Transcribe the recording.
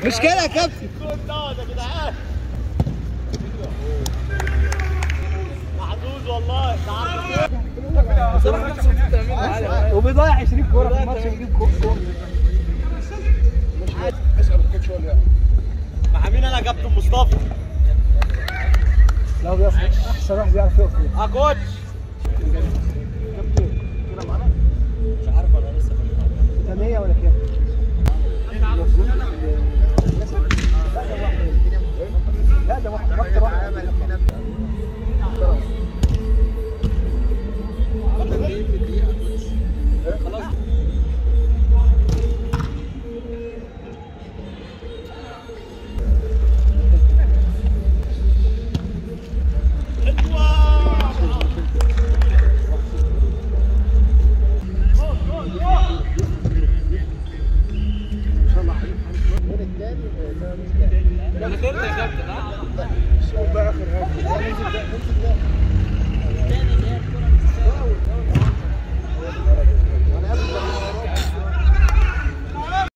مش كده يا كابتن الجون دوت يا جدعان محظوظ والله تعرف وبيضيع 20 كوره في الماتش يجيب كوره مع مين انا كابتن مصطفى لو بيقف احسن واحد بيعرف يقف كوره اه كوتش مش عارف انا لسه انت 100 ولا كام؟ لا ده واحد اكتر واحد انا كنت يا كابتن ها الشوط ده اخر حاجه